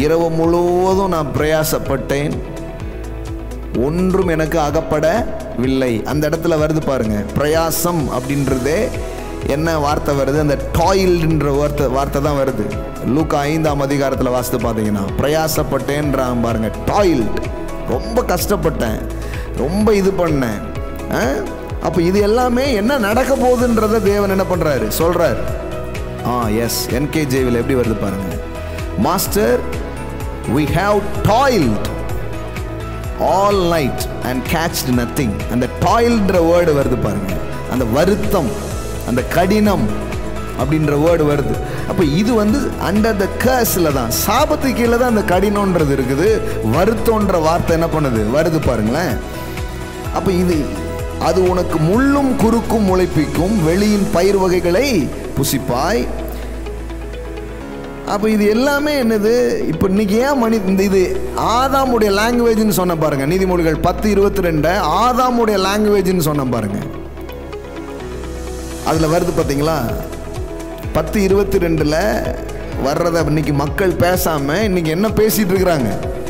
இரவு முழுவதும் நான் பிரயாசப்பட்டேன் ஒன்றும் எனக்கு அகப்படவில்லை அந்த இடத்துல வருது பாருங்க பிரயாசம் அப்படின்றதே என்ன வார்த்தை வருது அந்த டாயில்ன்ற வார்த்தை வார்த்தை தான் வருது லூக்கா ஐந்தாம் அதிகாரத்தில் வாசித்து பார்த்தீங்கன்னா பிரயாசப்பட்டேன்றான் பாருங்க டாயில்ட் ரொம்ப கஷ்டப்பட்டேன் ரொம்ப இது பண்ணேன் அப்போ இது எல்லாமே என்ன நடக்க போகுதுன்றத தேவன் என்ன பண்ணுறாரு சொல்கிறார் ஆ எஸ் என்கேஜேவில் எப்படி வருது பாருங்க master we have toiled all night and catched nothing அந்த டாயில்ன்ற வேர்டு வருது பாருங்க அந்த வருத்தம் அந்த கடினம் அப்படின்ற வேர்டு வருது அப்போ இது வந்து அண்டர் த கேர்ஸில் தான் சாபத்து கீழே தான் அந்த கடினம்ன்றது இருக்குது வருத்தம்ன்ற வார்த்தை என்ன பண்ணுது வருது பாருங்களேன் அப்போ இது அது உனக்கு முள்ளும் குறுக்கும் முளைப்பிக்கும் வெளியின் பயிர் வகைகளை புசிப்பாய் அப்போ இது எல்லாமே என்னது இப்போ இன்னைக்கு ஏன் மனி இந்த இது ஆதாமுடைய லாங்குவேஜ்னு சொன்ன பாருங்க நீதிமொழிகள் பத்து இருபத்தி ரெண்டு ஆதாமுடைய லாங்குவேஜ்னு சொன்ன பாருங்க அதில் வருது பார்த்தீங்களா பத்து இருபத்தி ரெண்டில் வர்றத இன்னைக்கு மக்கள் பேசாம இன்னைக்கு என்ன பேசிட்டு இருக்கிறாங்க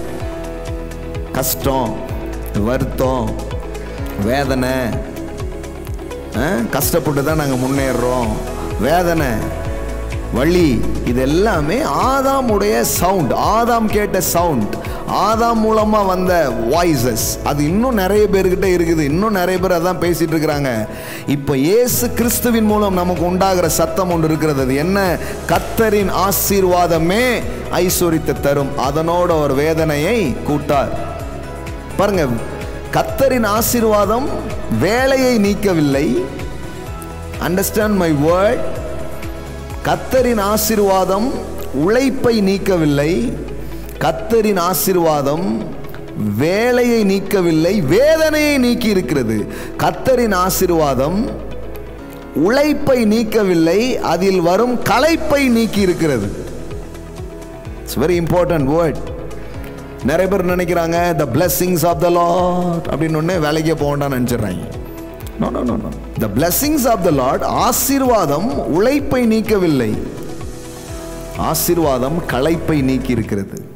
கஷ்டம் வருத்தம் வேதனை ஆ, கஷ்டப்பட்டு தான் நாங்கள் முன்னேறுறோம் வேதனை வழி இது எல்லாமே ஆதாமுடைய சவுண்ட் ஆதாம் கேட்ட சவுண்ட் ஆதாம் மூலமாக வந்த வாய்ஸஸ் அது இன்னும் நிறைய பேர்கிட்ட இருக்குது இன்னும் நிறைய பேர் அதான் பேசிட்டு இருக்கிறாங்க இப்போ இயேசு கிறிஸ்துவின் மூலம் நமக்கு உண்டாகிற சத்தம் ஒன்று இருக்கிறது அது என்ன கத்தரின் ஆசீர்வாதமே ஐஸ்வரித்து தரும் அதனோட ஒரு வேதனையை கூட்டார் பாருங்க கத்தரின் ஆசீர்வாதம் வேலையை நீக்கவில்லை அண்டர்ஸ்டாண்ட் மை வேர்ட் கத்தரின் ஆசீர்வாதம் உழைப்பை நீக்கவில்லை கத்தரின் ஆசீர்வாதம் வேலையை நீக்கவில்லை வேதனையை நீக்கி இருக்கிறது கத்தரின் ஆசீர்வாதம் உழைப்பை நீக்கவில்லை அதில் வரும் களைப்பை நீக்கி இருக்கிறது இட்ஸ் வெரி இம்பார்ட்டன்ட் வேர்ட் நிறைய பேர் நினைக்கிறாங்க the blessings of the lord அப்படின்னு ஒன்று வேலைக்கே போக வேண்டாம்னு நினச்சிடுறாங்க no no no no the blessings of the lord ஆசீர்வாதம் உழைப்பை நீக்கவில்லை ஆசீர்வாதம் களைப்பை நீக்கி இருக்கிறது